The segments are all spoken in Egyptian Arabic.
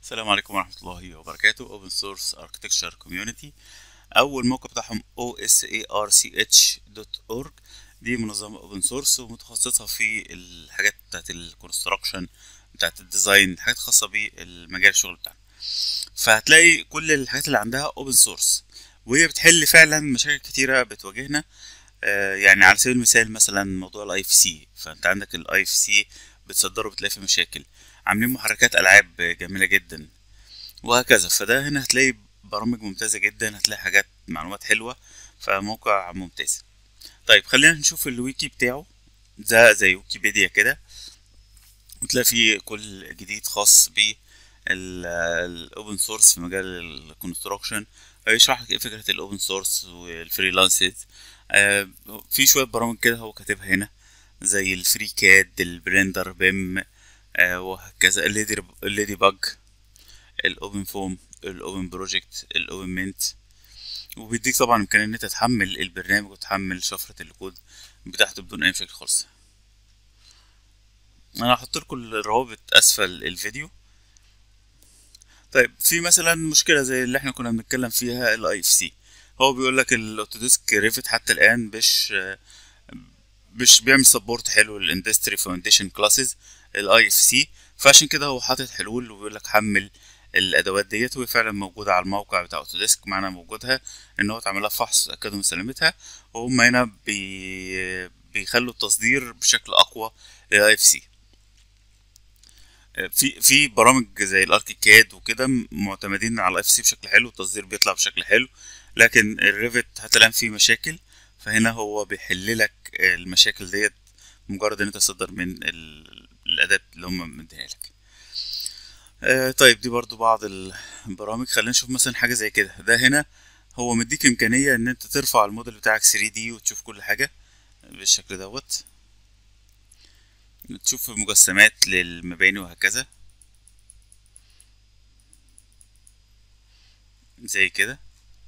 السلام عليكم ورحمة الله وبركاته Open Source Architecture Community أول موقع بتاعهم osarch.org دي منظمة Open Source ومتخصصة في الحاجات بتاعت الكونستراكشن بتاعت الديزاين الحاجات الخاصة بالمجال الشغل بتاعنا فهتلاقي كل الحاجات اللي عندها Open Source وهي بتحل فعلا مشاكل كتيرة بتواجهنا آه، يعني على سبيل المثال مثلا موضوع الاي اف سي فانت عندك الاي اف سي بتصدره بتلاقي فيه مشاكل عاملين محركات العاب جميله جدا وهكذا فده هنا هتلاقي برامج ممتازه جدا هتلاقي حاجات معلومات حلوه فموقع ممتاز طيب خلينا نشوف الويكي بتاعه ده زي ويكيبيديا كده وتلاقي فيه كل جديد خاص بالاوبن سورس في مجال الكونستراكشن هيشرح لك ايه فكره الاوبن سورس والفريلانسز آه في شويه برامج كده هو كاتبها هنا زي الفري كاد البلندر بيم آه وهكذا الليدي الليدي باج الاوبن فوم الاوبن بروجكت الاوبن مينت وبيديك طبعا امكانيه ان انت تحمل البرنامج وتحمل شفره الكود بتاعته بدون اي مشاكل خالص انا هحط لكم الروابط اسفل الفيديو طيب في مثلا مشكله زي اللي احنا كنا بنتكلم فيها الاي اف سي هو بيقول لك الاوتوديسك ريفت حتى الان مش مش بيعمل سبورت حلو للاندستري فاونديشن كلاسز الاي اف سي فعشان كده هو حاطط حلول وبيقول لك حمل الادوات ديت وهي فعلا موجوده على الموقع بتاع اوتوديسك معانا موجودها ان هو اتعمل لها فحص اتاكدوا من سلامتها وهم هنا بي بيخلوا التصدير بشكل اقوى للاي اف سي في في برامج زي الاركيكاد وكده معتمدين على الاف سي بشكل حلو التصدير بيطلع بشكل حلو لكن الريفت حتى الان فيه مشاكل فهنا هو بيحل لك المشاكل ديت مجرد ان انت تصدر من الاداه اللي هم مديها لك آه طيب دي برضو بعض البرامج خلينا نشوف مثلا حاجه زي كده ده هنا هو مديك امكانيه ان انت ترفع الموديل بتاعك 3 دي وتشوف كل حاجه بالشكل دوت تشوف مجسمات للمباني وهكذا زي كده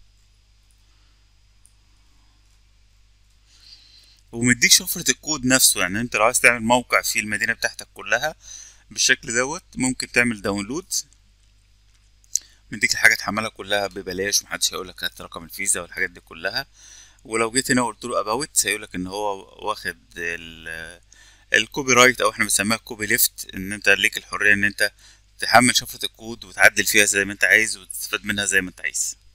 ومديك شفرة الكود نفسه يعني انت لو عايز تعمل موقع فيه المدينة بتاعتك كلها بالشكل دوت ممكن تعمل داونلود مديك الحاجة تحملها كلها ببلاش ومحدش هيقولك هات رقم الفيزا والحاجات دي كلها ولو جيت هنا وقلت له اباوت هيقولك ان هو واخد الكوبي رايت او احنا بنسميها كوبي ليفت ان انت ليك الحرية ان انت تحمل شفرة الكود وتعدل فيها زي ما انت عايز وتستفاد منها زي ما انت عايز